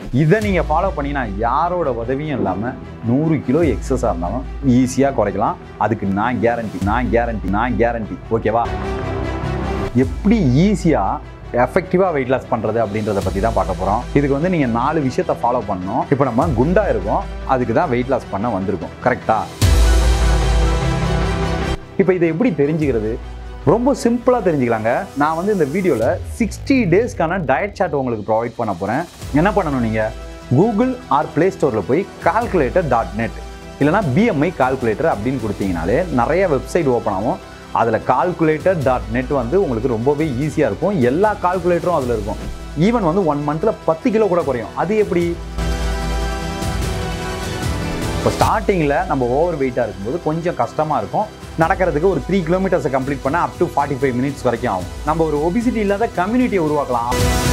இதை நீங்கள் ஃபாலோ பண்ணினா யாரோட உதவியும் இல்லாமல் நூறு கிலோ எக்ஸஸாக இருந்தாலும் ஈஸியாக குறைக்கலாம் அதுக்கு நான் கேரண்டி நான் கேரண்டி நான் கேரண்டி ஓகேவா எப்படி ஈஸியாக எஃபெக்டிவாக வெயிட் லாஸ் பண்ணுறது அப்படின்றத பற்றி தான் பார்க்க போகிறோம் இதுக்கு வந்து நீங்கள் நாலு விஷயத்தை ஃபாலோ பண்ணணும் இப்போ நம்ம குண்டா இருக்கோம் அதுக்கு தான் வெயிட் லாஸ் பண்ண வந்திருக்கோம் கரெக்டாக இப்போ இதை எப்படி தெரிஞ்சுக்கிறது ரொம்ப சிம்பிளாக தெரிஞ்சுக்கலாங்க நான் வந்து இந்த வீடியோவில் சிக்ஸ்டி டேஸ்க்கான டயட் சார்ட் உங்களுக்கு ப்ரொவைட் பண்ண போகிறேன் என்ன பண்ணணும் நீங்கள் கூகுள் ஆர் ப்ளே ஸ்டோரில் போய் கால்குலேட்டர் டாட் நெட் இல்லைனா பிஎம்ஐ கால்குலேட்டர் அப்படின்னு கொடுத்தீங்கனாலே நிறைய வெப்சைட் ஓப்பன் ஆகும் அதில் கால்குலேட்டர் டாட் நெட் வந்து உங்களுக்கு ரொம்பவே ஈஸியாக இருக்கும் எல்லா கால்குலேட்டரும் அதில் இருக்கும் ஈவன் வந்து ஒன் மந்த்தில் பத்து கிலோ கூட குறையும் அது எப்படி இப்போ ஸ்டார்டிங்கில் நம்ம ஓவர் வெயிட்டாக இருக்கும்போது கொஞ்சம் கஷ்டமாக இருக்கும் நடக்கிறதுக்கு ஒரு த்ரீ கிலோமீட்டர்ஸை கம்ப்ளீட் பண்ண up to forty five minutes வரைக்கும் ஆகும் நம்ம ஒரு ஒபிசிட்டி இல்லாத கம்யூனிட்டியை உருவாக்கலாம்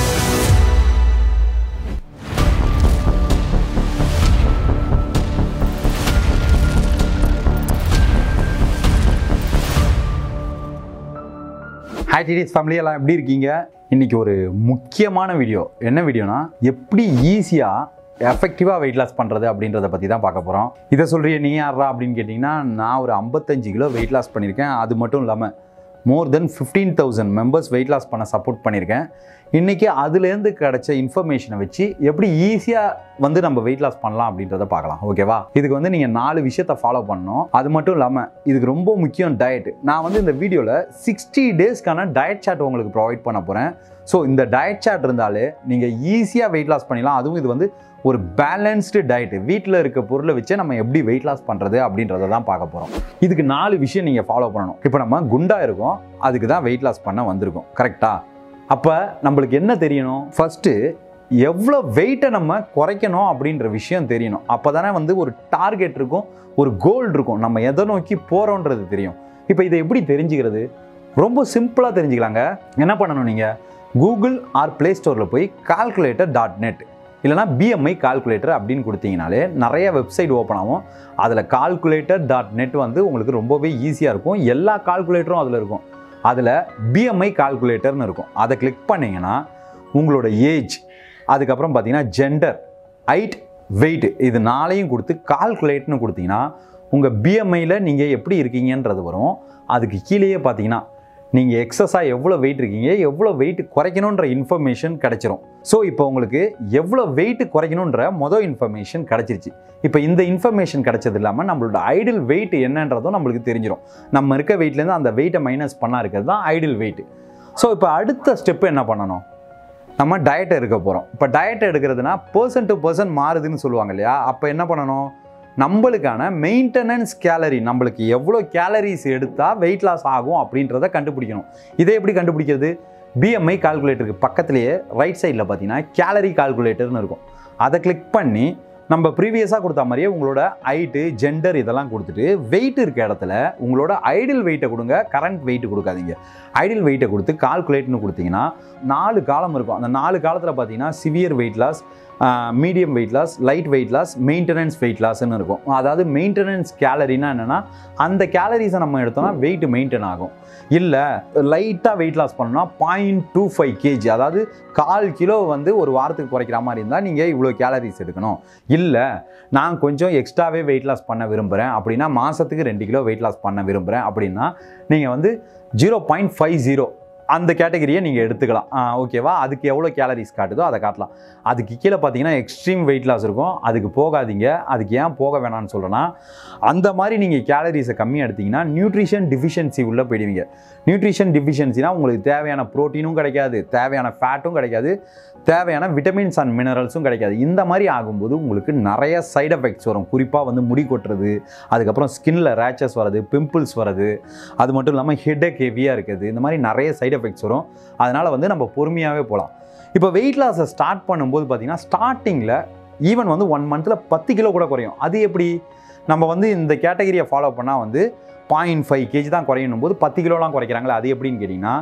ஹாய் டிடிஸ் ஃபேமிலி எல்லாம் எப்படி இருக்கீங்க இன்னைக்கு ஒரு முக்கியமான வீடியோ என்ன வீடியோனா எப்படி ஈஸியாக எஃபெக்டிவாக வெயிட் லாஸ் பண்ணுறது அப்படின்றத பற்றி தான் பார்க்க போகிறோம் இதை சொல்கிறிய நீ யாரா அப்படின்னு கேட்டிங்கன்னா நான் ஒரு ஐம்பத்தஞ்சு கிலோ வெயிட் லாஸ் பண்ணியிருக்கேன் அது மட்டும் இல்லாமல் more than fifteen thousand members weight loss பண்ண சப்போர்ட் பண்ணியிருக்கேன் இன்றைக்கி அதுலேருந்து கிடைச்ச இன்ஃபர்மேஷனை வச்சு எப்படி ஈஸியாக வந்து நம்ம வெயிட் லாஸ் பண்ணலாம் அப்படின்றத பார்க்கலாம் ஓகேவா இதுக்கு வந்து நீங்கள் நாலு விஷயத்த ஃபாலோ பண்ணணும் அது மட்டும் இல்லாமல் இதுக்கு ரொம்ப முக்கியம் டயட் நான் வந்து இந்த வீடியோவில் சிக்ஸ்டி டேஸ்க்கான டயட் சார்ட் உங்களுக்கு ப்ரொவைட் பண்ண போகிறேன் ஸோ இந்த டயட் சார்ட் இருந்தாலே நீங்கள் ஈஸியாக வெயிட் லாஸ் பண்ணிடலாம் அதுவும் இது வந்து ஒரு பேலன்ஸ்டு டயட் வீட்டில் இருக்க பொருளை வச்சு நம்ம எப்படி வெயிட் லாஸ் பண்ணுறது அப்படின்றத தான் பார்க்க போகிறோம் இதுக்கு நாலு விஷயம் நீங்கள் ஃபாலோ பண்ணணும் இப்போ நம்ம குண்டா இருக்கோம் அதுக்கு தான் வெயிட் லாஸ் பண்ண வந்திருக்கோம் கரெக்டாக அப்போ நம்மளுக்கு என்ன தெரியணும் ஃபஸ்ட்டு எவ்வளோ வெயிட்டை நம்ம குறைக்கணும் அப்படின்ற விஷயம் தெரியணும் அப்போ தானே வந்து ஒரு டார்கெட் இருக்கும் ஒரு கோல் இருக்கும் நம்ம எதை நோக்கி போகிறோன்றது தெரியும் இப்போ இதை எப்படி தெரிஞ்சுக்கிறது ரொம்ப சிம்பிளாக தெரிஞ்சுக்கலாங்க என்ன பண்ணணும் நீங்கள் கூகுள் ஆர் ப்ளே ஸ்டோரில் போய் கால்குலேட்டர் டாட் நெட் இல்லைனா பிஎம்ஐ கால்குலேட்டர் அப்படின்னு கொடுத்தீங்கனாலே நிறைய வெப்சைட் ஓப்பன் ஆகும் அதில் கால்குலேட்டர் டாட் நெட் வந்து உங்களுக்கு ரொம்பவே ஈஸியாக இருக்கும் எல்லா கால்குலேட்டரும் அதில் இருக்கும் அதில் பிஎம்ஐ கால்குலேட்டர்னு இருக்கும் அதை கிளிக் பண்ணிங்கன்னா உங்களோட ஏஜ் அதுக்கப்புறம் பார்த்தீங்கன்னா ஜெண்டர் ஹைட் வெயிட் இது நாளையும் கொடுத்து கால்குலேட்னு கொடுத்தீங்கன்னா உங்கள் பிஎம்ஐயில் நீங்கள் எப்படி இருக்கீங்கன்றது வரும் அதுக்கு கீழேயே பார்த்தீங்கன்னா நீங்கள் எக்ஸஸாக எவ்வளோ வெயிட் இருக்கீங்க எவ்வளோ வெயிட் குறைக்கணுன்ற இன்ஃபர்மேஷன் கிடைச்சிரும் ஸோ இப்போ உங்களுக்கு எவ்வளோ வெயிட் குறைக்கணுன்ற மொதல் இன்ஃபர்மேஷன் கிடைச்சிருச்சு இப்போ இந்த இன்ஃபர்மேஷன் கிடைச்சது இல்லாமல் நம்மளோட ஐடில் வெயிட் என்னன்றதும் நம்மளுக்கு தெரிஞ்சிடும் நம்ம இருக்க வெயிட்லேருந்து அந்த வெயிட்டை மைனஸ் பண்ணா இருக்கிறது தான் ஐடில் வெயிட் ஸோ இப்போ அடுத்த ஸ்டெப்பு என்ன பண்ணணும் நம்ம டயட் எடுக்க போகிறோம் இப்போ டயட் எடுக்கிறதுனா பர்சன் டு பர்சன் மாறுதுன்னு சொல்லுவாங்க இல்லையா அப்போ என்ன பண்ணணும் நம்மளுக்கான மெயின்டெனன்ஸ் கேலரி நம்மளுக்கு எவ்வளோ கேலரிஸ் எடுத்தால் வெயிட் லாஸ் ஆகும் அப்படின்றத கண்டுபிடிக்கணும் இதை எப்படி கண்டுபிடிக்கிறது பிஎம்ஐ கால்குலேட்டருக்கு பக்கத்துலேயே ரைட் சைடில் பார்த்தீங்கன்னா கேலரி கால்குலேட்டர்னு இருக்கும் அதை கிளிக் பண்ணி நம்ம ப்ரீவியஸாக கொடுத்த மாதிரியே உங்களோட ஹைட்டு ஜெண்டர் இதெல்லாம் கொடுத்துட்டு வெயிட் இருக்க இடத்துல உங்களோட ஐடில் வெயிட்டை கொடுங்க கரண்ட் வெயிட் கொடுக்காதீங்க ஐடில் வெயிட்டை கொடுத்து கால்குலேட்னு கொடுத்தீங்கன்னா நாலு காலம் இருக்கும் அந்த நாலு காலத்தில் பார்த்தீங்கன்னா severe weight loss medium weight loss light weight loss maintenance weight லாஸ்ன்னு இருக்கும் அதாவது மெயின்டெனன்ஸ் கேலரினா என்னென்னா அந்த கேலரிஸை நம்ம எடுத்தோம்னா வெயிட் மெயின்டைன் ஆகும் இல்லை லைட்டாக வெயிட் லாஸ் பண்ணணும்னா பாயிண்ட் டூ ஃபைவ் கேஜி அதாவது கால் கிலோ வந்து ஒரு வாரத்துக்கு குறைக்கிற மாதிரி இருந்தால் நீங்கள் இவ்வளோ கேலரிஸ் எடுக்கணும் இல்லை நான் கொஞ்சம் எக்ஸ்ட்ராவே வெயிட் லாஸ் பண்ண விரும்புகிறேன் அப்படின்னா மாதத்துக்கு ரெண்டு கிலோ வெயிட் லாஸ் பண்ண விரும்புகிறேன் அப்படின்னா நீங்கள் வந்து ஜீரோ பாயிண்ட் ஃபைவ் ஜீரோ அந்த கேட்டகரியை நீங்கள் எடுத்துக்கலாம் ஓகேவா அதுக்கு எவ்வளோ கேலரிஸ் காட்டுதோ அதை காட்டலாம் அதுக்கு கீழே பார்த்தீங்கன்னா எக்ஸ்ட்ரீம் வெயிட் லாஸ் இருக்கும் அதுக்கு போகாதீங்க அதுக்கு ஏன் போக வேணாம்னு சொல்கிறேன்னா அந்த மாதிரி நீங்கள் கேலரிஸை கம்மியாக எடுத்தீங்கன்னா நியூட்ரிஷன் டிஃபிஷியன்சி உள்ளே போயிடுவீங்க நியூட்ரிஷன் டிஃபிஷியன்சினா உங்களுக்கு தேவையான ப்ரோட்டீனும் கிடைக்காது தேவையான ஃபேட்டும் கிடைக்காது தேவையான விட்டமின்ஸ் அண்ட் மினரல்ஸும் கிடைக்காது இந்த மாதிரி ஆகும்போது உங்களுக்கு நிறைய சைடு எஃபெக்ட்ஸ் வரும் குறிப்பாக வந்து முடி கொட்டுறது அதுக்கப்புறம் ஸ்கின்ல ரேச்சஸ் வர்றது பிம்பிள்ஸ் வர்றது அது மட்டும் இல்லாமல் ஹெட்டேக் ஹெவியாக இருக்குது இந்த மாதிரி நிறைய சைடு எஃபெக்ட்ஸ் வரும் அதனால் வந்து நம்ம பொறுமையாகவே போகலாம் இப்போ வெயிட் லாஸை ஸ்டார்ட் பண்ணும்போது பார்த்தீங்கன்னா ஸ்டார்டிங்கில் ஈவன் வந்து ஒன் மந்தில் பத்து கிலோ கூட குறையும் அது எப்படி நம்ம வந்து இந்த கேட்டகரியை ஃபாலோ பண்ணால் வந்து பாயிண்ட் ஃபைவ் கேஜி தான் குறையணும் போது பத்து கிலோலாம் குறைக்கிறாங்களே அது எப்படின்னு கேட்டிங்கன்னா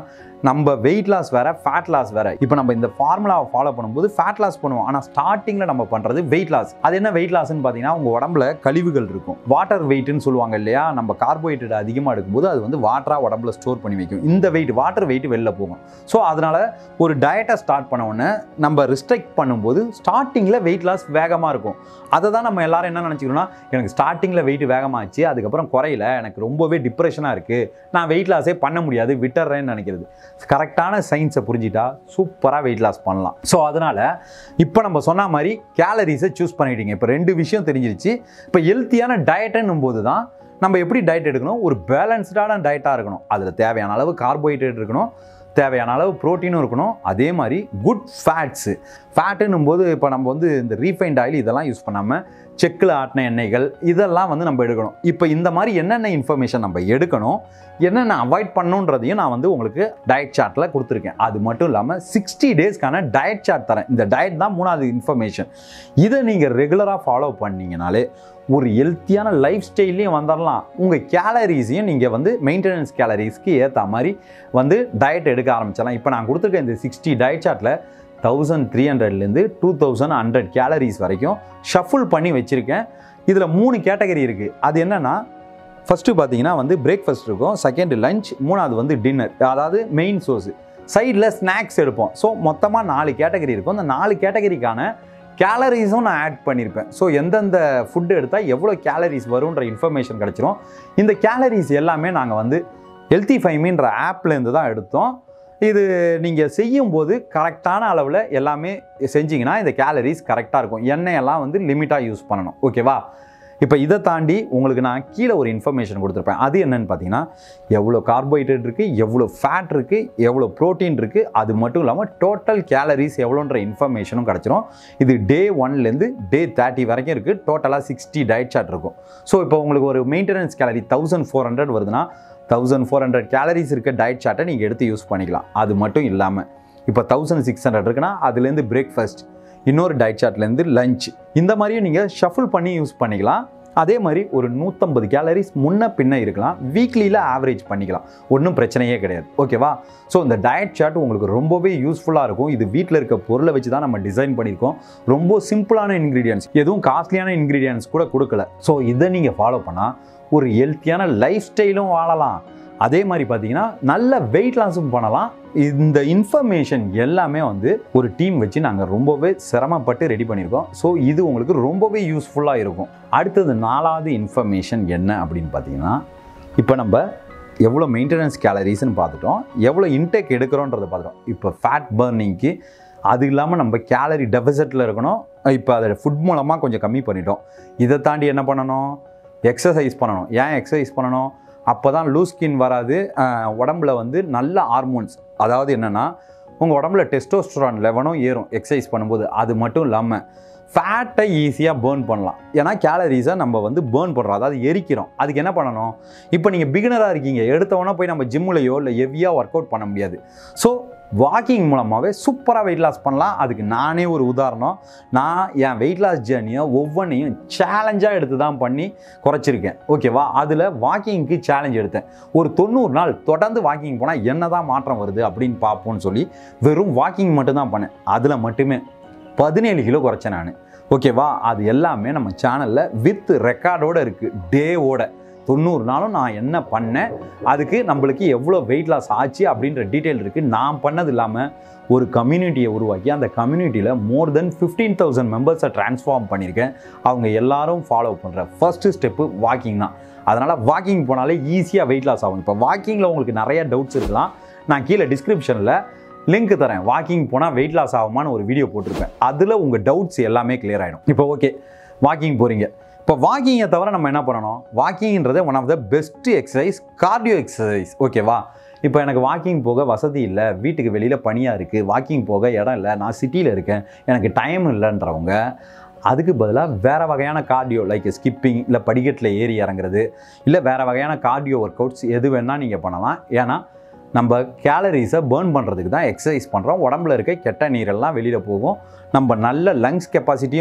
நம்ம வெயிட் லாஸ் வேற ஃபேட் லாஸ் வேற இப்போ நம்ம இந்த ஃபார்முலாவை ஃபாலோ பண்ணும்போது ஃபேட் லாஸ் பண்ணுவோம் ஆனால் ஸ்டார்டிங்கில் நம்ம பண்ணுறது வெயிட் லாஸ் அது என்ன வெயிட் லாஸ்ன்னு பார்த்தீங்கன்னா உங்கள் உடம்புல கழிவுகள் இருக்கும் வாட்டர் வெயிட்னு சொல்லுவாங்க இல்லையா நம்ம கார்போஹைட்ரேட் அதிகமாக எடுக்கும்போது அது வந்து வாட்டராக உடம்புல ஸ்டோர் பண்ணி வைக்கும் இந்த வெயிட் வாட்டர் வெயிட் வெளில போகும் ஸோ அதனால ஒரு டயட்டை ஸ்டார்ட் பண்ண உடனே நம்ம ரிஸ்ட்ரிக்ட் பண்ணும்போது ஸ்டார்டிங்கில் வெயிட் லாஸ் வேகமாக இருக்கும் அதை தான் நம்ம எல்லாரும் என்ன நினச்சிக்கிறோம்னா எனக்கு ஸ்டார்டிங்கில் வெயிட் வேகமாச்சு அதுக்கப்புறம் குறையல எனக்கு ரொம்பவே டிப்ரெஷனாக இருக்குது நான் வெயிட் லாஸே பண்ண முடியாது விட்டுறேன்னு நினைக்கிறது கரெக்டான சயின்ஸை புரிஞ்சிட்டா சூப்பராக வெயிட் லாஸ் பண்ணலாம் ஸோ அதனால் இப்போ நம்ம சொன்ன மாதிரி கேலரிஸை சூஸ் பண்ணிட்டீங்க இப்போ ரெண்டு விஷயம் தெரிஞ்சிருச்சு இப்போ ஹெல்த்தியான டயட்டுன்னும் போது தான் நம்ம எப்படி டயட் எடுக்கணும் ஒரு பேலன்ஸ்டான டயட்டாக இருக்கணும் அதில் தேவையான அளவு கார்போஹைட்ரேட் இருக்கணும் தேவையான அளவு ப்ரோட்டீனும் இருக்கணும் அதே மாதிரி குட் ஃபேட்ஸு ஃபேட்டுன்னும் போது இப்போ நம்ம வந்து இந்த ரீஃபைண்ட் ஆயில் இதெல்லாம் யூஸ் பண்ணாமல் செக்கில் ஆட்டின எண்ணெய்கள் இதெல்லாம் வந்து நம்ம எடுக்கணும் இப்போ இந்த மாதிரி என்னென்ன இன்ஃபர்மேஷன் நம்ம எடுக்கணும் என்னென்ன அவாய்ட் பண்ணணுன்றதையும் நான் வந்து உங்களுக்கு டயட் சார்ட்டில் கொடுத்துருக்கேன் அது மட்டும் இல்லாமல் சிக்ஸ்டி டேஸ்க்கான டயட் சார்ட் தரேன் இந்த டயட் தான் மூணாவது இன்ஃபர்மேஷன் இதை நீங்கள் ரெகுலராக ஃபாலோ பண்ணீங்கனாலே ஒரு ஹெல்த்தியான லைஃப் ஸ்டைல்லையும் வந்துடலாம் உங்கள் கேலரிஸையும் நீங்கள் வந்து மெயின்டெனன்ஸ் கேலரிஸ்க்கு ஏற்ற மாதிரி வந்து டயட் எடுக்க ஆரம்பிச்சிடலாம் இப்போ நான் கொடுத்துருக்க இந்த சிக்ஸ்டி டயட் சார்ட்டில் தௌசண்ட் த்ரீ ஹண்ட்ரட்லேருந்து டூ தௌசண்ட் ஹண்ட்ரட் கேலரிஸ் வரைக்கும் ஷஃபுல் பண்ணி வச்சுருக்கேன் இதில் மூணு கேட்டகரி இருக்குது அது என்னென்னா ஃபஸ்ட்டு பார்த்தீங்கன்னா வந்து பிரேக்ஃபாஸ்ட் இருக்கும் செகண்ட் லஞ்ச் மூணாவது வந்து டின்னர் அதாவது மெயின் சோர்ஸ் சைடில் ஸ்நாக்ஸ் எடுப்போம் ஸோ மொத்தமாக நாலு கேட்டகரி இருக்கும் அந்த நாலு கேட்டகரிக்கான கேலரிஸும் நான் ஆட் பண்ணியிருப்பேன் ஸோ எந்தெந்த ஃபுட்டு எடுத்தால் எவ்வளோ கேலரிஸ் வரும்ன்ற இன்ஃபர்மேஷன் கிடச்சிரும் இந்த கேலரிஸ் எல்லாமே நாங்கள் வந்து ஹெல்த்தி ஃபைமின்ற ஆப்லேருந்து தான் எடுத்தோம் இது நீங்கள் செய்யும்போது கரெக்டான அளவில் எல்லாமே செஞ்சீங்கன்னா இந்த கேலரிஸ் கரெக்டாக இருக்கும் எண்ணெயெல்லாம் வந்து லிமிட்டாக யூஸ் பண்ணணும் ஓகேவா இப்போ இதை தாண்டி உங்களுக்கு நான் கீழே ஒரு இன்ஃபர்மேஷன் கொடுத்துருப்பேன் அது என்னன்னு பார்த்தீங்கன்னா எவ்வளோ கார்போஹைட்ரேட் இருக்குது எவ்வளோ ஃபேட் இருக்குது எவ்வளோ ப்ரோட்டீன் இருக்குது அது மட்டும் இல்லாமல் டோட்டல் கேலரிஸ் எவ்வளோன்ற இன்ஃபர்மேஷனும் கிடச்சிரும் இது டே ஒன்லேருந்து டே தேர்ட்டி வரைக்கும் இருக்குது டோட்டலாக சிக்ஸ்டி டயட் சார்ட் இருக்கும் ஸோ இப்போ உங்களுக்கு ஒரு maintenance calorie thousand four hundred வருதுன்னா தௌசண்ட் ஃபோர் ஹண்ட்ரட் கேலரிஸ் இருக்க டயட் சார்ட்டை நீங்கள் எடுத்து யூஸ் பண்ணிக்கலாம் அது மட்டும் இல்லாமல் இப்போ தௌசண்ட் சிக்ஸ் ஹண்ட்ரட் இருக்குன்னா அதுலேருந்து பிரேக்ஃபாஸ்ட் இன்னொரு டயட் சார்ட்லேருந்து லஞ்ச் இந்த மாதிரியும் நீங்கள் ஷஃபிள் பண்ணி யூஸ் பண்ணிக்கலாம் அதே மாதிரி ஒரு நூற்றம்பது கேலரிஸ் முன்ன பின்ன இருக்கலாம் வீக்லியில் ஆவரேஜ் பண்ணிக்கலாம் ஒன்றும் பிரச்சனையே கிடையாது ஓகேவா ஸோ இந்த டயட் சார்ட் உங்களுக்கு ரொம்பவே யூஸ்ஃபுல்லாக இருக்கும் இது வீட்டில் இருக்க பொருளை வச்சு தான் நம்ம டிசைன் பண்ணியிருக்கோம் ரொம்ப சிம்பிளான இன்க்ரீடியன்ஸ் எதுவும் காஸ்ட்லியான இன்க்ரீடியன்ஸ் கூட கொடுக்கல ஸோ இதை நீங்கள் ஃபாலோ பண்ணால் ஒரு ஹெல்த்தியான லைஃப் ஸ்டைலும் வாழலாம் அதே மாதிரி பார்த்தீங்கன்னா நல்ல வெயிட் லாஸும் பண்ணலாம் இந்த இன்ஃபர்மேஷன் எல்லாமே வந்து ஒரு டீம் வச்சு நாங்கள் ரொம்பவே சிரமப்பட்டு ரெடி பண்ணியிருக்கோம் ஸோ இது உங்களுக்கு ரொம்பவே யூஸ்ஃபுல்லாக இருக்கும் அடுத்தது நாலாவது இன்ஃபர்மேஷன் என்ன அப்படின்னு பார்த்தீங்கன்னா இப்போ நம்ம எவ்வளோ மெயின்டெனன்ஸ் கேலரிஸ்னு பார்த்துட்டோம் எவ்வளோ இன்டேக் எடுக்கிறோன்றதை பார்த்துட்டோம் இப்போ ஃபேட் பர்னிங்க்கு அது இல்லாமல் நம்ம கேலரி டெபிசிட்டில் இருக்கணும் இப்போ அதை ஃபுட் மூலமாக கொஞ்சம் கம்மி பண்ணிட்டோம் இதை தாண்டி என்ன பண்ணணும் எக்ஸசைஸ் பண்ணணும் ஏன் எக்ஸசைஸ் பண்ணணும் அப்போ தான் லூஸ் ஸ்கின் வராது அஹ், உடம்புல வந்து நல்ல ஹார்மோன்ஸ் அதாவது என்னென்னா உங்கள் உடம்புல டெஸ்டோஸ்டரான் லெவனும் ஏறும் எக்ஸசைஸ் பண்ணும்போது அது மட்டும் இல்லாமல் ஃபேட்டை ஈஸியாக பேர்ன் பண்ணலாம் ஏன்னா கேலரிஸை நம்ம வந்து பேர்ன் பண்ணுறோம் அதாவது எரிக்கிறோம் அதுக்கு என்ன பண்ணணும் இப்போ நீங்கள் பிகினராக இருக்கீங்க எடுத்தவொடனே போய் நம்ம ஜிம்முலையோ இல்லை ஹெவியாக ஒர்க் அவுட் பண்ண முடியாது ஸோ வாக்கிங் மூலமாகவே சூப்பராக வெயிட் லாஸ் பண்ணலாம் அதுக்கு நானே ஒரு உதாரணம் நான் என் வெயிட் லாஸ் ஜேர்னியை ஒவ்வொன்றையும் சேலஞ்சாக எடுத்து தான் பண்ணி குறைச்சிருக்கேன் ஓகேவா அதில் வாக்கிங்க்கு சேலஞ்ச் எடுத்தேன் ஒரு தொண்ணூறு நாள் தொடர்ந்து வாக்கிங் போனால் என்ன தான் மாற்றம் வருது அப்படின்னு பார்ப்போம்னு சொல்லி வெறும் வாக்கிங் மட்டும்தான் பண்ணேன் அதில் மட்டுமே பதினேழு கிலோ குறைச்சேன் நான் ஓகேவா அது எல்லாமே நம்ம சேனலில் வித் ரெக்கார்டோடு இருக்குது டேவோட தொண்ணூறு நாளும் நான் என்ன பண்ணேன் அதுக்கு நம்மளுக்கு எவ்வளோ வெயிட் லாஸ் ஆச்சு அப்படின்ற டீட்டெயில் இருக்குது நான் பண்ணது இல்லாமல் ஒரு கம்யூனிட்டியை உருவாக்கி அந்த கம்யூனிட்டியில் மோர் தென் ஃபிஃப்டீன் தௌசண்ட் மெம்பர்ஸை ட்ரான்ஸ்ஃபார்ம் பண்ணியிருக்கேன் அவங்க எல்லாரும் ஃபாலோ பண்ணுற ஃபர்ஸ்ட்டு ஸ்டெப்பு வாக்கிங் தான் அதனால் வாக்கிங் போனாலே ஈஸியாக வெயிட் லாஸ் ஆகும் இப்போ வாக்கிங்கில் உங்களுக்கு நிறைய டவுட்ஸ் இருக்கலாம் நான் கீழே டிஸ்கிரிப்ஷனில் லிங்க் தரேன் வாக்கிங் போனால் வெயிட் லாஸ் ஆகுமான்னு ஒரு வீடியோ போட்டிருப்பேன் அதில் உங்கள் டவுட்ஸ் எல்லாமே clear ஆகிடும் இப்போ ஓகே வாக்கிங் போகிறீங்க இப்போ வாக்கிங்கை தவிர நம்ம என்ன பண்ணணும் வாக்கிங்கிறது one of the best exercise cardio exercise ஓகேவா இப்போ எனக்கு வாக்கிங் போக வசதி இல்லை வீட்டுக்கு வெளியில் பனியாக இருக்குது வாக்கிங் போக இடம் இல்லை நான் சிட்டியில் இருக்கேன் எனக்கு டைம் இல்லைன்றவங்க அதுக்கு பதிலாக வேறு வகையான கார்டியோ லைக் ஸ்கிப்பிங் இல்லை படிக்கட்டில் ஏறி இறங்குறது இல்லை வேறு வகையான கார்டியோ ஒர்க் அவுட்ஸ் எது வேணால் நீங்கள் பண்ணலாம் ஏன்னா நம்ம கேலரிஸை பேர்ன் பண்ணுறதுக்கு தான் எக்ஸசைஸ் பண்ணுறோம் உடம்புல இருக்க கெட்ட நீரெல்லாம் வெளியில் போகும் நம்ம நல்ல லங்ஸ் கெப்பாசிட்டியும்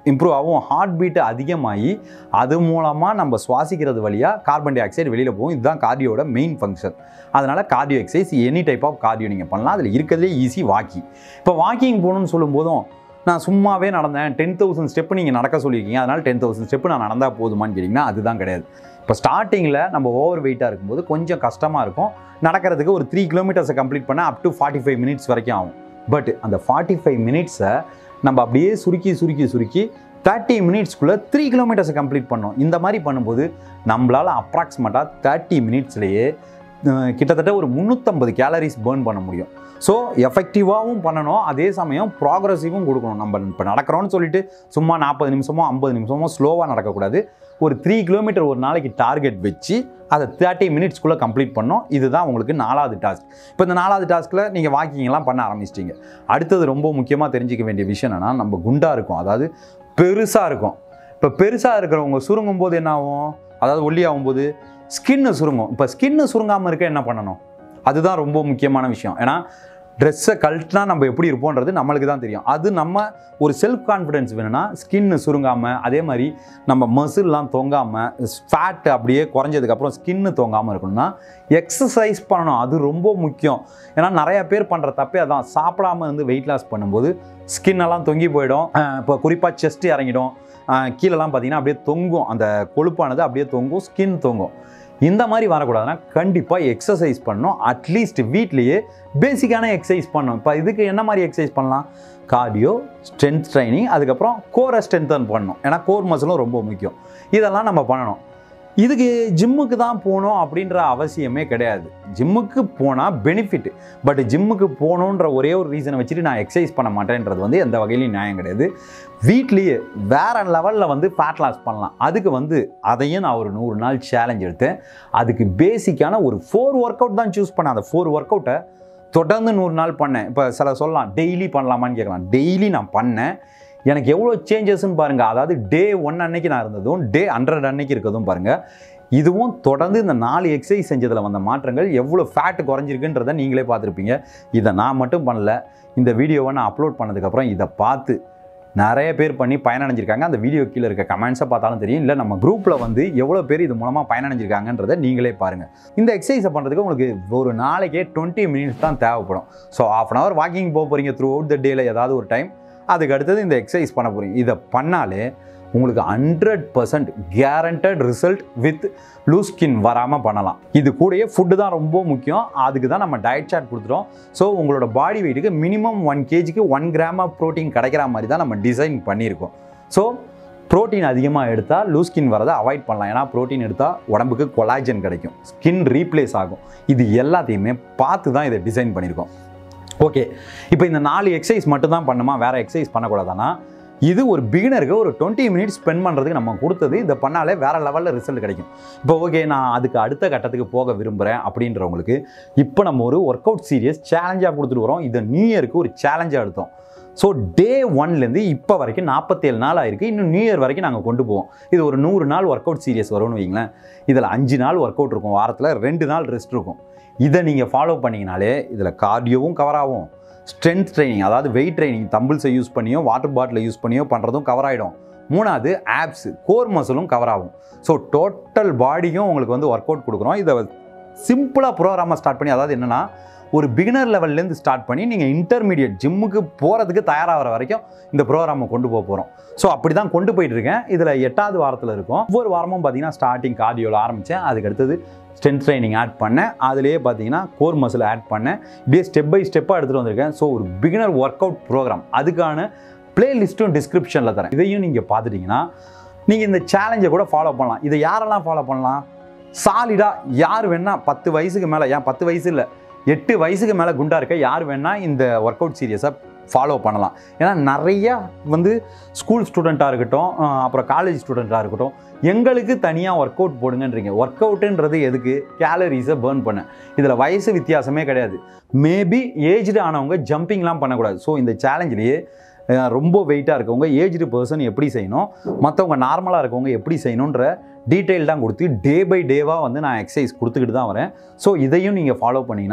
இம்ப்ரூவ் ஆகும் ஹார்ட் பீட் அதிகமாகி அது மூலமாக நம்ம சுவாசிக்கிறது வழியாக கார்பன் டை ஆக்சைடு வெளியில் போகும் இதுதான் கார்டியோட மெயின் ஃபங்க்ஷன் அதனால் cardio exercise any type of cardio நீங்கள் பண்ணலாம் அதில் இருக்கிறதுலே ஈஸி வாக்கிங் இப்போ வாக்கிங் போகணும்னு சொல்லும்போதும் நான் சும்மாவே நடந்தேன் டென் தௌசண்ட் ஸ்டெப் நீங்கள் நடக்க சொல்லியிருக்கீங்க அதனால் டென் தௌசண்ட் ஸ்டெப் நான் நடந்தால் போதுமான்னு கேட்டிங்கன்னா அதுதான் கிடையாது இப்போ ஸ்டார்டிங்கில் நம்ம ஓவர் வெயிட்டாக இருக்கும்போது கொஞ்சம் கஷ்டமாக இருக்கும் நடக்கிறதுக்கு ஒரு த்ரீ கிலோமீட்டர்ஸை கம்ப்ளீட் பண்ண up to forty five minutes வரைக்கும் ஆகும் பட் அந்த ஃபார்ட்டி ஃபைவ் மினிட்ஸை நம்ம அப்படியே சுருக்கி சுருக்கி சுருக்கி தேர்ட்டி மினிட்ஸ்க்குள்ளே த்ரீ கிலோமீட்டர்ஸை கம்ப்ளீட் பண்ணோம் இந்த மாதிரி பண்ணும்போது நம்மளால் அப்ராக்சிமேட்டாக தேர்ட்டி மினிட்ஸ்லேயே கிட்டத்தட்ட ஒரு முந்நூற்றம்பது கேலரிஸ் பேர்ன் பண்ண முடியும் ஸோ எஃபெக்டிவாகவும் பண்ணணும் அதே சமயம் ப்ராக்ரஸிவும் கொடுக்கணும் நம்ம இப்போ நடக்கிறோம்னு சொல்லிட்டு சும்மா நாற்பது நிமிஷமோ ஐம்பது நிமிஷமோ ஸ்லோவாக நடக்கக்கூடாது ஒரு த்ரீ கிலோமீட்டர் ஒரு நாளைக்கு டார்கெட் வச்சு அதை தேர்ட்டி மினிட்ஸ்க்குள்ளே கம்ப்ளீட் பண்ணோம் இதுதான் உங்களுக்கு நாலாவது டாஸ்க் இப்போ இந்த நாலாவது டாஸ்க்கில் நீங்கள் வாக்கிங்லாம் பண்ண ஆரம்பிச்சிட்டிங்க அடுத்தது ரொம்ப முக்கியமாக தெரிஞ்சிக்க வேண்டிய விஷயம் என்னென்னா நம்ம குண்டாக இருக்கும் அதாவது பெருசாக இருக்கும் இப்போ பெருசாக இருக்கிறவங்க சுருங்கும் போது என்ன ஆகும் அதாவது ஒல்லி ஆகும்போது ஸ்கின்னு சுருங்கும் இப்போ ஸ்கின்னு சுருங்காமல் இருக்க என்ன பண்ணணும் அதுதான் ரொம்ப முக்கியமான விஷயம் ஏன்னா ட்ரெஸ்ஸை கழட்டினா நம்ம எப்படி இருப்போன்றது நம்மளுக்கு தான் தெரியும் அது நம்ம ஒரு செல்ஃப் கான்ஃபிடென்ஸ் வேணும்னா ஸ்கின்னு சுருங்காமல் அதே மாதிரி நம்ம மசில்லாம் தொங்காமல் ஃபேட் அப்படியே குறைஞ்சதுக்கப்புறம் ஸ்கின்னு தொங்காமல் இருக்கணும்னா எக்ஸசைஸ் பண்ணணும் அது ரொம்ப முக்கியம் ஏன்னா நிறைய பேர் பண்ணுற தப்பே அதான் சாப்பிடாம இருந்து வெயிட் லாஸ் பண்ணும்போது ஸ்கின் எல்லாம் தொங்கி போயிடும் அஹ் இப்போ குறிப்பாக செஸ்ட் இறங்கிடும் அஹ் கீழெல்லாம் பார்த்தீங்கன்னா அப்படியே தொங்கும் அந்த கொழுப்பானது அப்படியே தொங்கும் ஸ்கின் தொங்கும் இந்த மாதிரி வரக்கூடாதுன்னா கண்டிப்பாக எக்ஸசைஸ் பண்ணணும் அட்லீஸ்ட் வீட்லேயே பேசிக்கான எக்ஸசைஸ் பண்ணணும் இப்போ இதுக்கு என்ன மாதிரி எக்ஸசைஸ் பண்ணலாம் கார்டியோ ஸ்ட்ரென்த் ட்ரைனிங் அதுக்கப்புறம் கோரை ஸ்ட்ரென்தன் பண்ணணும் ஏன்னா கோர் மசிலும் ரொம்ப முக்கியம் இதெல்லாம் நம்ம பண்ணணும் இதுக்கு ஜிம்முக்கு தான் போகணும் அப்படின்ற அவசியமே கிடையாது ஜிம்முக்கு போனால் பெனிஃபிட் பட் ஜிம்முக்கு போகணுன்ற ஒரே ஒரு ரீசனை வச்சுட்டு நான் எக்ஸசைஸ் பண்ண மாட்டேன்றது வந்து எந்த வகையிலையும் நியாயம் கிடையாது வீட்லேயே வேற லெவலில் வந்து ஃபேட் லாஸ் பண்ணலாம் அதுக்கு வந்து அதையும் நான் ஒரு நூறு நாள் சேலஞ்ச் எடுத்தேன் அதுக்கு பேசிக்கான ஒரு ஃபோர் ஒர்க் அவுட் தான் சூஸ் பண்ணேன் அந்த ஃபோர் ஒர்க் அவுட்டை தொடர்ந்து நூறு நாள் பண்ணேன் இப்போ சில சொல்லலாம் டெய்லி பண்ணலாமான்னு கேட்கலாம் டெய்லி நான் பண்ணேன் எனக்கு எவ்வளோ சேஞ்சஸ்ன்னு பாருங்கள் அதாவது டே ஒன் அன்னைக்கு நான் இருந்ததும் டே ஹண்ட்ரட் அன்னைக்கு இருக்கிறதும் பாருங்கள் இதுவும் தொடர்ந்து இந்த நாலு எக்ஸசைஸ் செஞ்சதில் வந்த மாற்றங்கள் எவ்வளோ ஃபேட் குறைஞ்சிருக்குன்றதை நீங்களே பார்த்துருப்பீங்க இதை நான் மட்டும் பண்ணல இந்த வீடியோவை நான் அப்லோட் பண்ணதுக்கப்புறம் இதை பார்த்து நிறைய பேர் பண்ணி பயனடைஞ்சிருக்காங்க அந்த வீடியோ கீழே இருக்க கமெண்ட்ஸை பார்த்தாலும் தெரியும் இல்லை நம்ம குரூப்பில் வந்து எவ்வளோ பேர் இது மூலமாக பயனடைஞ்சிருக்காங்கன்றதை நீங்களே பாருங்கள் இந்த எக்ஸசைஸை பண்ணுறதுக்கு உங்களுக்கு ஒரு நாளைக்கே டுவெண்ட்டி மினிட்ஸ் தான் தேவைப்படும் so half an hour walking போக போகிறீங்க த்ரூ அவுட் த டேல ஏதாவது ஒரு டைம் அதுக்கு அடுத்தது இந்த எக்ஸசைஸ் பண்ண போகிறீங்க இதை பண்ணாலே உங்களுக்கு hundred percent guaranteed result with loose skin வராமல் பண்ணலாம் இது கூடயே ஃபுட்டு தான் ரொம்ப முக்கியம் அதுக்கு தான் நம்ம டயட் சார்ட் கொடுத்துட்டோம் ஸோ உங்களோட பாடி வெயிட்டுக்கு மினிமம் ஒன் கேஜிக்கு ஒன் கிராம் ஆஃப் ப்ரோட்டீன் கிடைக்கிற மாதிரி தான் நம்ம டிசைன் பண்ணியிருக்கோம் ஸோ ப்ரோட்டீன் அதிகமாக எடுத்தால் லூஸ் ஸ்கின் வரதை அவாய்ட் பண்ணலாம் ஏன்னா ப்ரோட்டீன் எடுத்தால் உடம்புக்கு கொலாஜன் கிடைக்கும் ஸ்கின் ரீப்ளேஸ் ஆகும் இது எல்லாத்தையுமே பார்த்து தான் இதை டிசைன் பண்ணியிருக்கோம் ஓகே இப்போ இந்த நாலு எக்ஸசைஸ் மட்டும் தான் பண்ணுமா வேறு எக்ஸசைஸ் பண்ணக்கூடாதானா இது ஒரு பிகினருக்கு ஒரு டுவெண்ட்டி மினிட்ஸ் ஸ்பெண்ட் பண்ணுறதுக்கு நம்ம கொடுத்தது இதை பண்ணாலே வேறு லெவலில் ரிசல்ட் கிடைக்கும் இப்போ ஓகே நான் அதுக்கு அடுத்த கட்டத்துக்கு போக விரும்புகிறேன் அப்படின்றவங்களுக்கு இப்போ நம்ம ஒரு ஒர்க் அவுட் சீரியஸ் சேலஞ்சாக கொடுத்துட்டு வரோம் இதை நியூ இயருக்கு ஒரு சேலஞ்சாக எடுத்தோம் ஸோ டே ஒன்லேருந்து இப்போ வரைக்கும் நாற்பத்தேழு நாள் ஆயிருக்கு இன்னும் நியூ இயர் வரைக்கும் நாங்கள் கொண்டு போவோம் இது ஒரு நூறு நாள் ஒர்க் அவுட் சீரியஸ் வரும்னு வைங்களேன் இதில் அஞ்சு நாள் ஒர்க் அவுட் இருக்கும் வாரத்தில் ரெண்டு நாள் ரெஸ்ட் இருக்கும் இதை நீங்கள் ஃபாலோ பண்ணிங்கனாலே இதில் கார்டியோவும் கவர் ஆகும் ஸ்ட்ரென்த் ட்ரைனிங் அதாவது வெயிட் ட்ரைனிங் தம்பிள்ஸை யூஸ் பண்ணியோ வாட்டர் பாட்டிலை யூஸ் பண்ணியோ பண்ணுறதும் கவர் ஆகிடும் மூணாவது ஆப்ஸ் கோர் மசிலும் கவர் ஆகும் ஸோ டோட்டல் பாடியும் உங்களுக்கு வந்து ஒர்க் அவுட் கொடுக்குறோம் இதை சிம்பிளாக ப்ரோக்ராமாக ஸ்டார்ட் பண்ணி அதாவது என்னென்னா ஒரு பிகினர் லெவல்லேருந்து ஸ்டார்ட் பண்ணி நீங்கள் இன்டர்மீடியட் ஜிம்முக்கு போகிறதுக்கு தயாராகிற வரைக்கும் இந்த ப்ரோக்ராமை கொண்டு போக போகிறோம் ஸோ அப்படி தான் கொண்டு போயிட்டு இருக்கேன் இதில் எட்டாவது வாரத்தில் இருக்கும் ஒவ்வொரு வாரமும் பார்த்தீங்கன்னா ஸ்டார்டிங் கார்டியோவில் ஆரம்பித்தேன் அதுக்கு அடுத்தது ஸ்ட்ரென்த் ட்ரைனிங் ஆட் பண்ணேன் அதுலேயே பார்த்தீங்கன்னா கோர் மசில் ஆட் பண்ணேன் இப்படியே ஸ்டெப் பை ஸ்டெப்பாக எடுத்துகிட்டு வந்திருக்கேன் ஸோ ஒரு பிகினர் ஒர்க் அவுட் ப்ரோக்ராம் அதுக்கான பிளேலிஸ்ட்டும் டிஸ்கிரிப்ஷனில் தரேன் இதையும் நீங்கள் பார்த்துட்டிங்கன்னா நீங்கள் இந்த சேலஞ்சை கூட ஃபாலோ பண்ணலாம் இதை யாரெல்லாம் ஃபாலோ பண்ணலாம் சாலிடாக யார் வேணால் பத்து வயசுக்கு மேலே ஏன் பத்து வயசு இல்லை எட்டு வயசுக்கு மேலே குண்டா இருக்க யார் வேணால் இந்த ஒர்க் அவுட் சீரியஸை ஃபாலோ பண்ணலாம் ஏன்னா நிறையா வந்து ஸ்கூல் ஸ்டூடெண்ட்டாக இருக்கட்டும் அஹ் அப்புறம் காலேஜ் ஸ்டூடெண்ட்டாக இருக்கட்டும் எங்களுக்கு தனியாக ஒர்க் அவுட் போடுங்கன்றீங்க ஒர்க் அவுட்டுன்றது எதுக்கு கேலரிஸை பேர்ன் பண்ண இதில் வயசு வித்தியாசமே கிடையாது மேபி ஏஜ்டு ஆனவங்க ஜம்பிங்லாம் பண்ணக்கூடாது ஸோ இந்த சேலஞ்சிலேயே அஹ் ரொம்ப வெயிட்டாக இருக்கவங்க ஏஜ்டு பர்சன் எப்படி செய்யணும் மற்றவங்க நார்மலாக இருக்கவங்க எப்படி செய்யணுன்ற டீட்டெயில் தான் கொடுத்து டே பை டேவாக வந்து நான் எக்ஸசைஸ் கொடுத்துக்கிட்டு தான் வரேன் ஸோ இதையும் நீங்கள் ஃபாலோ பண்ணிங்கன்னா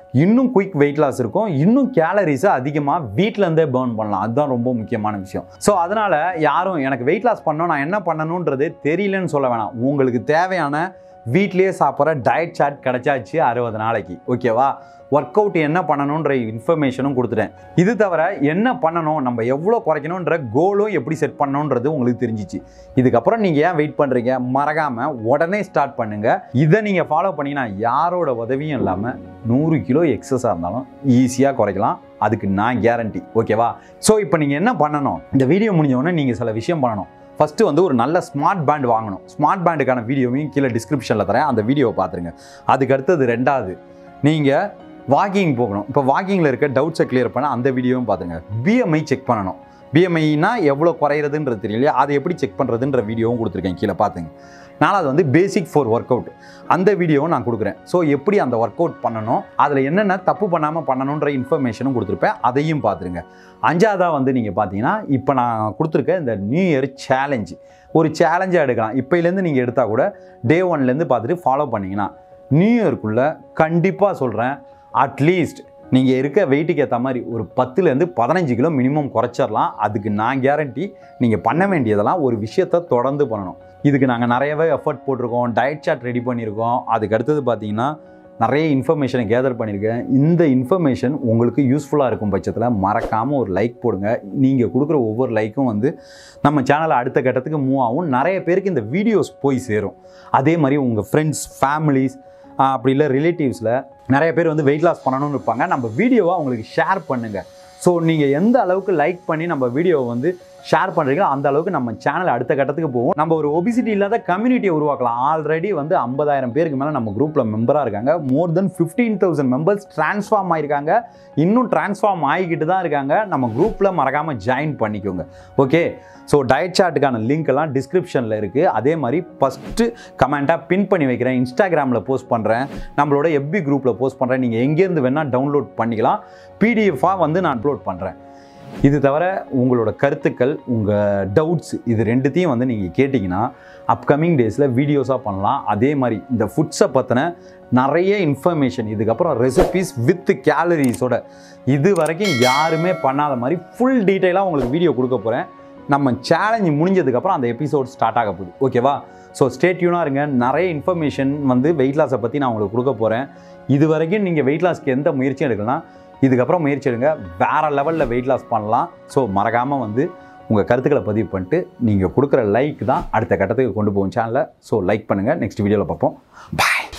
இன்னும் குயிக் வெயிட் லாஸ் இருக்கும் இன்னும் கேலரிஸை அதிகமாக வீட்டில் இருந்தே பேர்ன் பண்ணலாம் அதுதான் ரொம்ப முக்கியமான விஷயம் ஸோ அதனால் யாரும் எனக்கு வெயிட் லாஸ் பண்ணணும் நான் என்ன பண்ணணுன்றது தெரியலன்னு சொல்ல வேணாம் உங்களுக்கு தேவையான வீட்லேயே சாப்பிட்ற டயட் சார்ட் கிடைச்சாச்சு அறுபது நாளைக்கு ஓகேவா ஒர்க் அவுட் என்ன பண்ணணுன்ற இன்ஃபர்மேஷனும் கொடுத்துட்டேன் இது தவிர என்ன பண்ணணும் நம்ம எவ்வளோ குறைக்கணுன்ற கோலும் எப்படி செட் பண்ணணுன்றது உங்களுக்கு தெரிஞ்சிச்சு இதுக்கப்புறம் நீங்கள் ஏன் வெயிட் பண்ணுறீங்க மறக்காமல் உடனே ஸ்டார்ட் பண்ணுங்கள் இதை நீங்கள் ஃபாலோ பண்ணிங்கன்னா யாரோட உதவியும் இல்லாமல் நூறு கிலோ எக்ஸஸாக இருந்தாலும் ஈஸியாக குறைக்கலாம் அதுக்கு நான் கேரண்டி ஓகேவா ஸோ இப்போ நீங்கள் என்ன பண்ணணும் இந்த வீடியோ முடிஞ்ச உடனே நீங்கள் சில விஷயம் பண்ணணும் ஃபஸ்ட்டு வந்து ஒரு நல்ல ஸ்மார்ட் பேண்ட் வாங்கணும் ஸ்மார்ட் பேண்டுக்கான வீடியோவையும் கீழே டிஸ்கிரிப்ஷனில் தரேன் அந்த வீடியோவை பார்த்துருங்க அதுக்கு அடுத்தது ரெண்டாவது நீங்கள் வாக்கிங் போகணும் இப்போ வாக்கிங்கில் இருக்க டவுட்ஸை கிளியர் பண்ண அந்த வீடியோவும் பார்த்துங்க பிஎம்ஐ செக் பண்ணணும் பிஎம்ஐனா எவ்வளோ குறையிறதுன்றது தெரியலையா அதை எப்படி செக் பண்ணுறதுன்ற வீடியோவும் கொடுத்துருக்கேன் கீழே பார்த்துங்க நாலாவது வந்து பேசிக் ஃபார் ஒர்க் அவுட் அந்த வீடியோவும் நான் கொடுக்குறேன் ஸோ எப்படி அந்த ஒர்க் அவுட் பண்ணணும் அதில் என்னென்ன தப்பு பண்ணாமல் பண்ணணுன்ற இன்ஃபர்மேஷனும் கொடுத்துருப்பேன் அதையும் பார்த்துருங்க அஞ்சாவதாக வந்து நீங்கள் பார்த்தீங்கன்னா இப்போ நான் கொடுத்துருக்க இந்த நியூ இயர் சேலஞ்சு ஒரு சேலஞ்சாக எடுக்கலாம் இப்போலேருந்து நீங்கள் எடுத்தால் கூட டே ஒன்லேருந்து பார்த்துட்டு ஃபாலோ பண்ணிங்கன்னா நியூ இயர்க்குள்ளே கண்டிப்பாக சொல்கிறேன் அட்லீஸ்ட் நீங்கள் இருக்க வெயிட்டுக்கு ஏற்ற மாதிரி ஒரு பத்துலேருந்து பதினஞ்சு கிலோ மினிமம் குறைச்சிடலாம் அதுக்கு நான் கேரண்டி நீங்கள் பண்ண வேண்டியதெல்லாம் ஒரு விஷயத்தை தொடர்ந்து பண்ணணும் இதுக்கு நாங்கள் நிறையவே எஃபர்ட் போட்டிருக்கோம் டயட் சார்ட் ரெடி பண்ணியிருக்கோம் அதுக்கு அடுத்தது பார்த்தீங்கன்னா நிறைய இன்ஃபர்மேஷனை கேதர் பண்ணியிருக்கேன் இந்த இன்ஃபர்மேஷன் உங்களுக்கு யூஸ்ஃபுல்லாக இருக்கும் பட்சத்தில் மறக்காமல் ஒரு லைக் போடுங்க நீங்கள் கொடுக்குற ஒவ்வொரு லைக்கும் வந்து நம்ம சேனலை அடுத்த கட்டத்துக்கு மூவ் ஆகும் நிறைய பேருக்கு இந்த வீடியோஸ் போய் சேரும் அதே மாதிரி உங்கள் ஃப்ரெண்ட்ஸ் ஃபேமிலிஸ் அப்படி இல்லை ரிலேட்டிவ்ஸில் நிறைய பேர் வந்து வெயிட் லாஸ் பண்ணணும்னு இருப்பாங்க நம்ம வீடியோவை அவங்களுக்கு ஷேர் பண்ணுங்கள் ஸோ நீங்கள் எந்த அளவுக்கு லைக் பண்ணி நம்ம வீடியோவை வந்து ஷேர் பண்ணுறீங்களோ அந்த அளவுக்கு நம்ம சேனல் அடுத்த கட்டத்துக்கு போகும் நம்ம ஒரு ஒபிசிட்டி இல்லாத கம்யூனிட்டியை உருவாக்கலாம் ஆல்ரெடி வந்து ஐம்பதாயிரம் பேருக்கு மேலே நம்ம குரூப்பில் மெம்பராக இருக்காங்க more than fifteen thousand members transform ஆயிருக்காங்க இன்னும் ட்ரான்ஸ்ஃபார்ம் ஆகிக்கிட்டு தான் இருக்காங்க நம்ம குரூப்பில் மறக்காமல் ஜாயின் பண்ணிக்கோங்க ஓகே ஸோ டயட் சார்ட்டுக்கான லிங்க் எல்லாம் டிஸ்கிரிப்ஷனில் இருக்குது அதே மாதிரி ஃபஸ்ட்டு கமெண்ட்டாக பின் பண்ணி வைக்கிறேன் இன்ஸ்டாகிராமில் போஸ்ட் பண்ணுறேன் நம்மளோட எஃபி குரூப்பில் போஸ்ட் பண்ணுறேன் நீங்கள் எங்கேருந்து வேணால் டவுன்லோட் பண்ணிக்கலாம் பிடிஎஃபாக வந்து நான் அப்லோட் பண்ணுறேன் இது தவிர உங்களோட கருத்துக்கள் உங்கள் டவுட்ஸ் இது ரெண்டுத்தையும் வந்து நீங்கள் கேட்டிங்கன்னா அப்கமிங் டேஸில் வீடியோஸாக பண்ணலாம் அதே மாதிரி இந்த ஃபுட்ஸை பற்றின நிறைய இன்ஃபர்மேஷன் இதுக்கப்புறம் ரெசிபீஸ் வித் கேலரிஸோட இது வரைக்கும் யாருமே பண்ணாத மாதிரி ஃபுல் டீட்டெயிலாக உங்களுக்கு வீடியோ கொடுக்க போகிறேன் நம்ம சேலஞ்சு முடிஞ்சதுக்கப்புறம் அந்த எபிசோட் ஸ்டார்ட் ஆக போகுது ஓகேவா ஸோ ஸ்டேட்யூனாக இருங்க நிறைய இன்ஃபர்மேஷன் வந்து வெயிட் லாஸை பற்றி நான் உங்களுக்கு கொடுக்க போகிறேன் இது வரைக்கும் நீங்கள் வெயிட் லாஸ்க்கு எந்த முயற்சியும் எடுக்கலாம் இதுக்கப்புறம் முயற்சி எடுங்க வேறு லெவலில் வெயிட் லாஸ் பண்ணலாம் ஸோ மறக்காமல் வந்து உங்கள் கருத்துக்களை பதிவு பண்ணிட்டு நீங்கள் கொடுக்குற லைக் தான் அடுத்த கட்டத்துக்கு கொண்டு போகும் சேனலை ஸோ லைக் பண்ணுங்கள் நெக்ஸ்ட் வீடியோவில் பார்ப்போம் பாய்